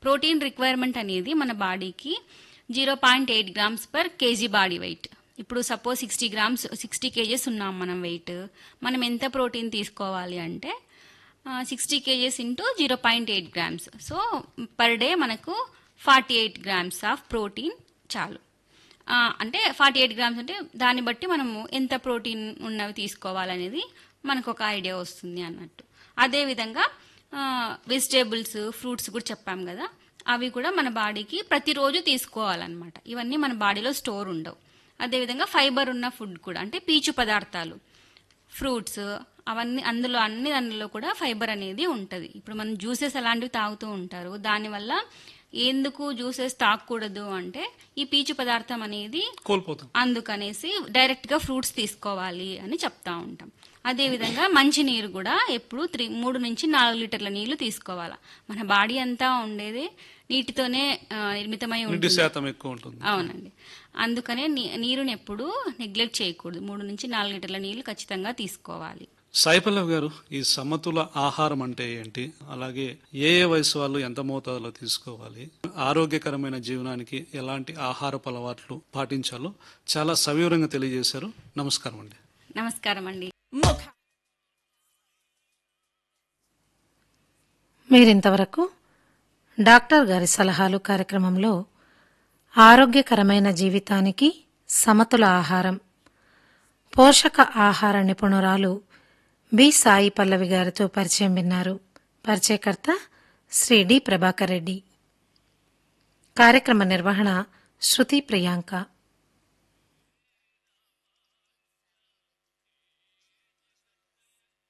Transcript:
protein requirement అనేది మన బాడీకి zero point eight grams per kg body weight ఇప్పుడు suppose sixty grams sixty kgs ఉన్నాం మనం వెయిట్ మనం ఎంత ప్రోటీన్ తీసుకోవాలి అంటే sixty kgs into zero point eight grams so per day మనకు forty eight grams of protein చాలు ఆ, అంటే ఫార్టీ ఎయిట్ గ్రామ్స్ అంటే దాన్ని బట్టి మనము ఎంత ప్రోటీన్ ఉన్నవి తీసుకోవాలనేది మనకు ఒక ఐడియా వస్తుంది అన్నట్టు అదేవిధంగా వెజిటేబుల్స్ ఫ్రూట్స్ కూడా చెప్పాం కదా అవి కూడా మన బాడీకి ప్రతిరోజు తీసుకోవాలన్నమాట ఇవన్నీ మన బాడీలో స్టోర్ ఉండవు అదేవిధంగా ఫైబర్ ఉన్న ఫుడ్ కూడా అంటే పీచు పదార్థాలు ఫ్రూట్స్ అవన్నీ అందులో అన్ని దానిలో కూడా ఫైబర్ అనేది ఉంటుంది ఇప్పుడు మనం జ్యూసెస్ అలాంటివి తాగుతూ ఉంటారు దానివల్ల ఎందుకు జ్యూసెస్ తాగకూడదు అంటే ఈ పీచు పదార్థం అనేది కోల్పోతాం అందుకనేసి డైరెక్ట్ గా ఫ్రూట్స్ తీసుకోవాలి అని చెప్తా ఉంటాం అదేవిధంగా మంచి నీరు కూడా ఎప్పుడు త్రీ మూడు నుంచి నాలుగు లీటర్ల నీళ్లు తీసుకోవాలా మన బాడీ అంతా ఉండేది నీటితోనే ఆ, నిర్మితమై నీటి ఉంటుంది శాతం ఎక్కువ ఉంటుంది అవునండి అందుకనే నీ- నీరుని ఎప్పుడు నెగ్లెక్ట్ చేయకూడదు మూడు నుంచి నాలుగు లీటర్ల నీళ్లు ఖచ్చితంగా తీసుకోవాలి సాయిపల్లవ్ గారు ఈ సమతుల ఆహారం అంటే ఏంటి అలాగే ఏ ఏ వయసు వాళ్ళు ఎంత మోతాదులో తీసుకోవాలి ఆరోగ్యకరమైన జీవనానికి ఎలాంటి ఆహారపు అలవాట్లు పాటించాలో చాలా సవివరంగా తెలియజేశారు నమస్కారం అండి నమస్కారం అండి మీరింతవరకు డాక్టర్ గారి సలహాలు కార్యక్రమంలో ఆరోగ్యకరమైన జీవితానికి సమతుల ఆహారం పోషక ఆహార నిపుణురాలు బి సాయి పల్లవి గారితో పరిచయం విన్నారు పరిచయకర్త శ్రీ డి ప్రభాకర్ రెడ్డి కార్యక్రమ నిర్వహణ శృతి ప్రియాంక